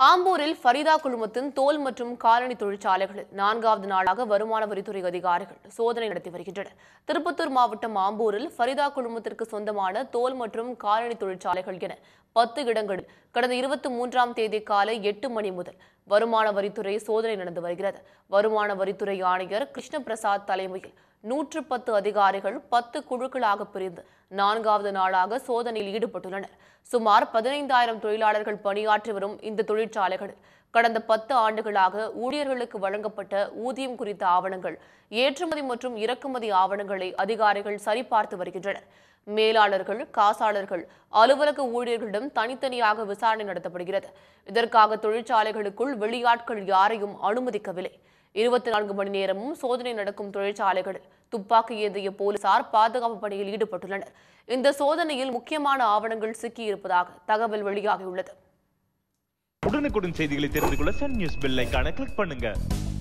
ஆம்பூரில் ஃபரிதா குழுமத்தின் தோல் மற்றும் காலணி தொழிற்சாலைகளில் நான்காவது நாளாக வருமான வரித்துறை அதிகாரிகள் சோதனை நடத்தி வருகின்றனர் திருப்பத்தூர் மாவட்டம் ஆம்பூரில் ஃபரிதா குழுமத்திற்கு சொந்தமான தோல் மற்றும் காலணி தொழிற்சாலைகள் என பத்து இடங்களில் கடந்த இருபத்தி மூன்றாம் தேதி காலை எட்டு மணி முதல் வருமான வரித்துறை சோதனை நடந்து வருகிறது வருமான வரித்துறை ஆணையர் கிருஷ்ண பிரசாத் தலைமையில் நூற்று பத்து அதிகாரிகள் பத்து குழுக்களாக பிரிந்து நான்காவது நாளாக சோதனையில் ஈடுபட்டுள்ளனர் சுமார் பதினைந்தாயிரம் தொழிலாளர்கள் பணியாற்றி வரும் இந்த தொழிற்சாலைகளில் கடந்த பத்து ஆண்டுகளாக ஊழியர்களுக்கு வழங்கப்பட்ட ஊதியம் குறித்த ஆவணங்கள் ஏற்றுமதி மற்றும் இறக்குமதி ஆவணங்களை அதிகாரிகள் சரிபார்த்து வருகின்றனர் மேலாளர்கள் காசாளர்கள் அலுவலக ஊழியர்களிடம் தனித்தனியாக விசாரணை நடத்தப்படுகிறது இதற்காக தொழிற்சாலைகளுக்குள் வெளியாட்கள் யாரையும் அனுமதிக்கவில்லை இருபத்தி நான்கு மணி நேரமும் சோதனை நடக்கும் தொழிற்சாலைகளில் துப்பாக்கி ஏந்திய போலீசார் பாதுகாப்பு பணியில் ஈடுபட்டுள்ளனர் இந்த சோதனையில் முக்கியமான ஆவணங்கள் சிக்கியிருப்பதாக தகவல் வெளியாகியுள்ளது உடனுக்குடன் செய்திகளை தெரிந்து கொள்ள சன் நியூஸ் பெல் ஐகானை கிளிக் பண்ணுங்க